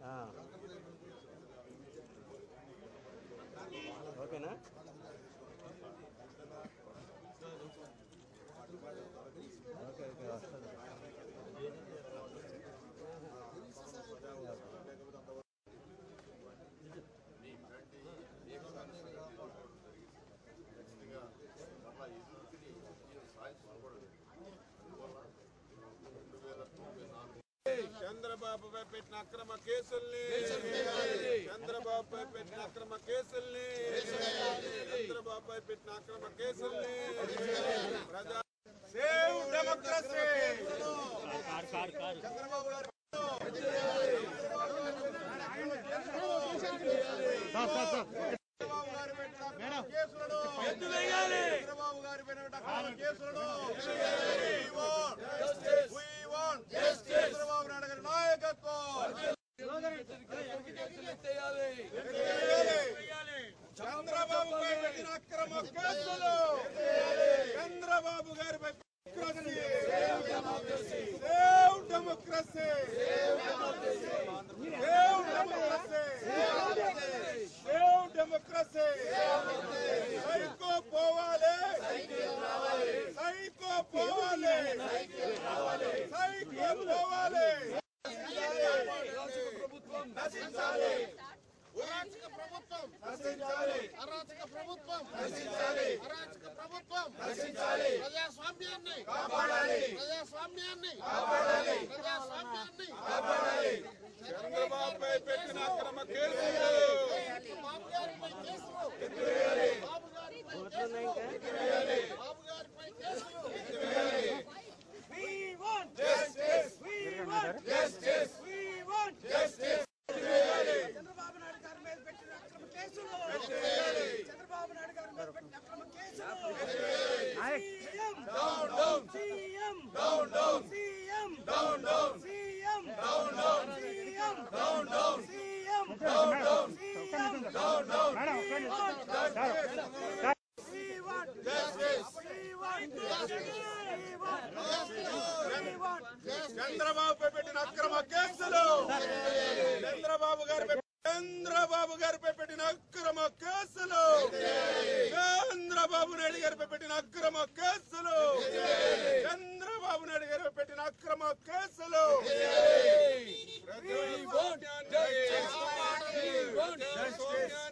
ఆ. ఓకేనా okay okay వస్తుంది చంద్రబాబుపై పెట్టిన అక్రమ కేసుల్ని చంద్రబాబుపై పెట్టిన అక్రమ కేసుల్ని చంద్రబాబుపై పెట్టిన అక్రమ కేసుల్ని ప్రజా సేవ్ డెమోక్రసీ చంద్రబాబు గారి పెట్టిన అక్రమ కేసులను చంద్రబాబు గారి పెట్టిన అక్రమ కేసులను We want justice. We want justice. Chandrababu Naidu గారి నాయకత్వం చంద్రబాబుపై పెట్టిన అక్రమ కేసులు చంద్రబాబు గారిపై save democracy save democracy save democracy psycho పోవాలి సైకో పోవాలి సైకో పోవాలి నశించాలి అరాచక ప్రభుత్వం నశించాలి అరాచక ప్రభుత్వం నశించాలి అరాచక ప్రభుత్వం నశించాలి ప్రజాస్వామ్యాన్ని కాపాడాలి ప్రజాస్వామ్యాన్ని కాపాడాలి ప్రజాస్వామ్యాన్ని కాపాడాలి చంద్రబాబుపై పెట్టిన అక్రమ కేసులు బాబు గారిపై కేసులు బాబు గారిపై పోతున్నాయి ఇంకా బాబు గారిపై కేసులు justice justice justice Chandrababu Naidu గారి మీద పెట్టిన అక్రమ కేసులు చంద్రబాబు నాయుడు గారి మీద పెట్టిన అక్రమ కేసులు CM down down CM down down CM down down CM down down CM down down CM down down CM down down justice చంద్రబాబుపై పెట్టిన అక్రమ కేసులు చంద్రబాబు గారిపై చంద్రబాబు గారిపై పెట్టిన అక్రమ కేసులు చంద్రబాబు నాయుడు గారిపై పెట్టిన అక్రమ కేసులు చంద్రబాబు నాయుడు గారిపై పెట్టిన అక్రమ కేసులు ప్రజాస్వామ్యాన్ని